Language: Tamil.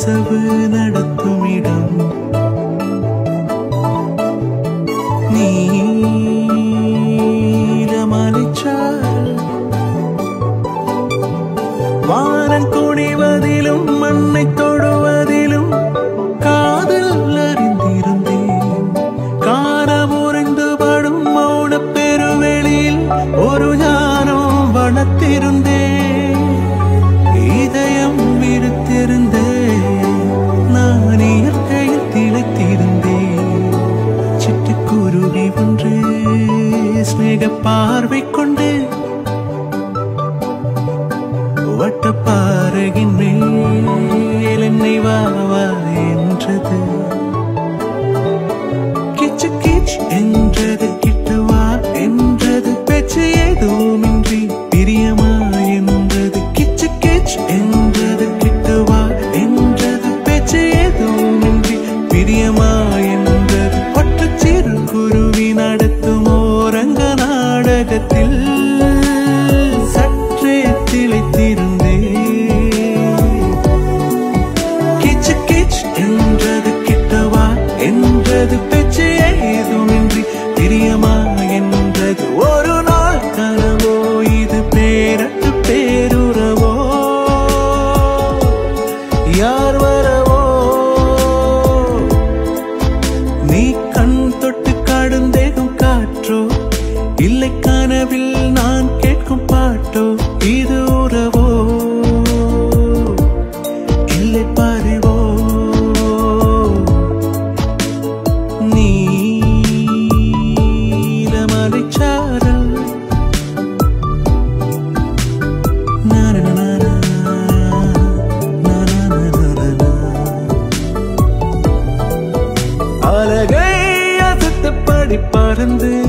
நெசவு நடத்தும் இடம் நீலமலைச்சாரல் வானம் குனிவதிலும் மண்ணை தொடுவதிலும் காதல் அறிந்திருந்தேன் காரம் உறைந்துபடும் மௌன பெருவெளியில் ஒரு ஞானம் வளர்த்திருந்தேன் இதயம் விருத்திருந்தேன் நான் இயற்கையில் திளைத்திருந்தேன் சிட்டுக்குருவி ஒன்று ஸ்நேக பார்வை கொண்டு வட்டப்பாறையின் மேல் என்னை வா வா என்றது கிச்சு கிச் என்றது கிட்டு வா என்றது பேச்சு ஏதுமின்றி பிரியமா என்றது கிச்சு கிச் என்றது கிட்டு வா என்றது பேச்சு ஏதுமின்றி பிரியமா என்றது ஒற்று சிறு குருவி நடத்தும் ஓரங்க நாடகத்தில் சற்றே திளைத்திருந்தே கிச்சு கிச் என்றது கிட்டவா என்றது பேச்சு ஏதுமின்றி பிரியமா என்றது ஒரு நாள் கனவோ இது பேரட்டு பேருறவோ யார் வரவோ நீ கண் தொட்டு காடுந்தேகும் காற்றோ இல்லை கனவில் நான் கேட்கும் பாட்டோ இது உறவோ இல்லை பறிவோ நீலமலைச்சாரல் நனனனன, நனனனனன. அழகை அசத்தப்படி பறந்து